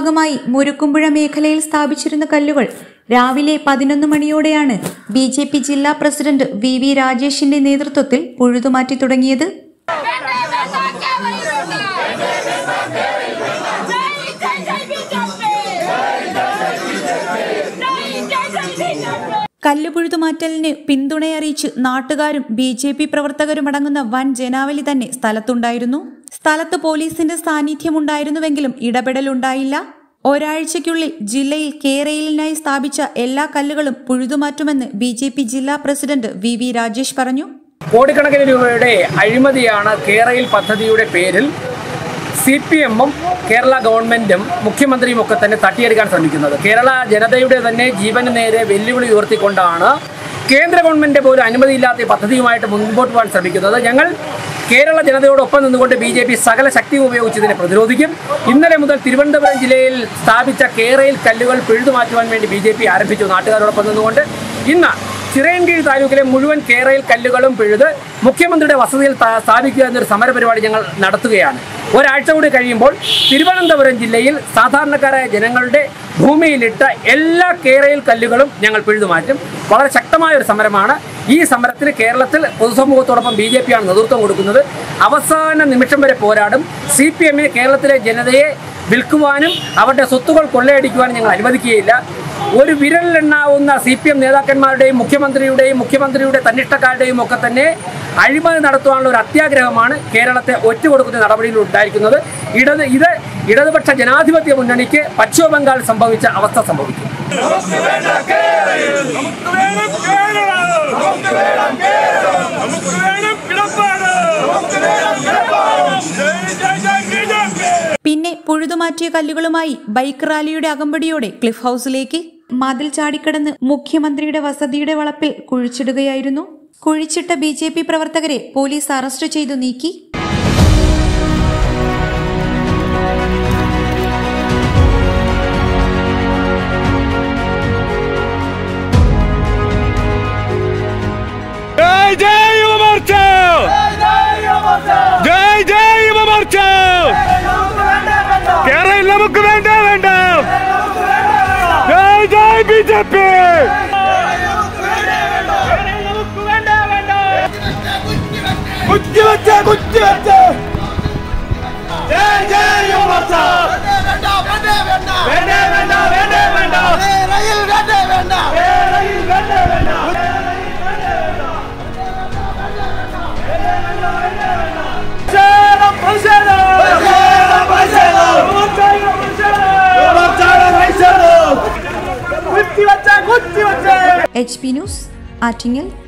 ഭാഗമായി മുരുക്കുമ്പുഴ മേഖലയിൽ സ്ഥാപിച്ചിരുന്ന കല്ലുകൾ രാവിലെ പതിനൊന്ന് മണിയോടെയാണ് ബി ജെ പി ജില്ലാ പ്രസിഡന്റ് വി വി രാജേഷിന്റെ നേതൃത്വത്തിൽ ഉഴുതുമാറ്റി തുടങ്ങിയത് കല്ലുപുഴുതുമാറ്റലിന് പിന്തുണയറിയിച്ച് നാട്ടുകാരും ബി ജെ പി പ്രവർത്തകരും അടങ്ങുന്ന വൻ ജനാവലി തന്നെ സ്ഥലത്തുണ്ടായിരുന്നു സ്ഥലത്ത് പോലീസിന്റെ സാന്നിധ്യമുണ്ടായിരുന്നുവെങ്കിലും ഇടപെടലുണ്ടായില്ല ഒരാഴ്ചയ്ക്കുള്ളിൽ ജില്ലയിൽ കേരയിലിനായി സ്ഥാപിച്ച എല്ലാ കല്ലുകളും പുഴുതുമാറ്റുമെന്ന് ബി ജെ പി ജില്ലാ പ്രസിഡന്റ് വി വി രാജേഷ് പറഞ്ഞു കോടിക്കണക്കിന് രൂപയുടെ അഴിമതിയാണ് കേരയിൽ പദ്ധതിയുടെ പേരിൽ സി പി എമ്മും കേരള ഗവൺമെന്റും മുഖ്യമന്ത്രിയും ഒക്കെ തന്നെ തട്ടിയെടുക്കാൻ ശ്രമിക്കുന്നത് കേരള ജനതയുടെ തന്നെ ജീവന് നേരെ വെല്ലുവിളി ഉയർത്തിക്കൊണ്ടാണ് കേന്ദ്ര ഗവൺമെന്റ് പോലും അനുമതിയില്ലാത്ത ഈ പദ്ധതിയുമായിട്ട് മുൻപോട്ട് പോകാൻ ശ്രമിക്കുന്നത് ഞങ്ങൾ കേരള ജനതയോടൊപ്പം നിന്നുകൊണ്ട് ബി ജെ പി സകല ശക്തിയും ഉപയോഗിച്ച് ഇതിനെ പ്രതിരോധിക്കും ഇന്നലെ മുതൽ തിരുവനന്തപുരം ജില്ലയിൽ സ്ഥാപിച്ച കേരയിൽ കല്ലുകൾ പിഴുതുമാറ്റുവാൻ വേണ്ടി ബി ജെ പി ആരംഭിച്ചു നാട്ടുകാരോടൊപ്പം നിന്നുകൊണ്ട് ഇന്ന് ചിറയൻകീഴ് താലൂക്കിലെ മുഴുവൻ കേരയിൽ കല്ലുകളും പിഴുത് മുഖ്യമന്ത്രിയുടെ വസതിയിൽ സ്ഥാ- സ്ഥാപിക്കുക എന്നൊരു സമരപരിപാടി ഞങ്ങൾ നടത്തുകയാണ് ഒരാഴ്ച കൂടി കഴിയുമ്പോൾ തിരുവനന്തപുരം ജില്ലയിൽ സാധാരണക്കാരായ ജനങ്ങളുടെ ഭൂമിയിലിട്ട എല്ലാ കേരയിൽ കല്ലുകളും ഞങ്ങൾ പിഴുതുമാറ്റും വളരെ ശക്തമായ ഒരു സമരമാണ് ഈ സമരത്തിൽ കേരളത്തിൽ പൊതുസമൂഹത്തോടൊപ്പം ബി ജെ പിയാണ് നേതൃത്വം കൊടുക്കുന്നത് അവസാന നിമിഷം വരെ പോരാടും സി പി എമ്മിന് കേരളത്തിലെ ജനതയെ വിൽക്കുവാനും അവരുടെ സ്വത്തുകൾ കൊള്ളയടിക്കുവാനും ഞങ്ങൾ അനുവദിക്കുകയില്ല ഒരു വിരലിലെണ്ണാവുന്ന സി പി എം നേതാക്കന്മാരുടെയും മുഖ്യമന്ത്രിയുടെയും മുഖ്യമന്ത്രിയുടെ തന്നിഷ്ടക്കാരുടെയും ഒക്കെ തന്നെ അഴിമതി നടത്തുവാനുള്ള ഒരു അത്യാഗ്രഹമാണ് കേരളത്തെ ഒറ്റുകൊടുക്കുന്ന നടപടിയിൽ ഉണ്ടായിരിക്കുന്നത് ഇടത് ഇത് ഇടതുപക്ഷ ജനാധിപത്യ മുന്നണിക്ക് പശ്ചിമ ബംഗാൾ സംഭവിച്ച അവസ്ഥ സംഭവിക്കും നമുക്ക് വേണം കേരളം നമുക്ക് വേണം കേരളം നമുക്ക് വേണം കിടപ്പാട് നമുക്ക് വേണം കിടപ്പാട് ജയ് ജയ് ജയ് ബി ജെ പി പിന്നെ പുഴുതുമാറ്റിയ കല്ലുകളുമായി ബൈക്ക് റാലിയുടെ അകമ്പടിയോടെ ക്ലിഫ് ഹൗസിലേക്ക് മതിൽ ചാടിക്കടന്ന് മുഖ്യമന്ത്രിയുടെ വസതിയുടെ വളപ്പിൽ കുഴിച്ചിടുകയായിരുന്നു കുഴിച്ചിട്ട ബി ജെ പി പ്രവർത്തകരെ പോലീസ് അറസ്റ്റ് ചെയ്തു നീക്കി ജയ് ജയ് യുവമോർച്ച ജയ് ജയ് യുവമോർച്ച കേരളം നമുക്ക് വേണ്ട വേണ്ട ജയ് ജയ് ബി ജെ പി കുത്തിവെച്ച കുത്തിവെച്ച ജയ് ജയ് യുവമോർച്ച വേണ്ട വേണ്ട വേണ്ട വേണ്ട കേരളയിൽ വേണ്ട വേണ്ട പ്രതിഷേധം പ്രതിഷേധം പ്രതിഷേധം പ്രതിഷേധം കുത്തിവെച്ച കുത്തിവെച്ച എച്ച് പി ന്യൂസ് ആറ്റിങ്ങൽ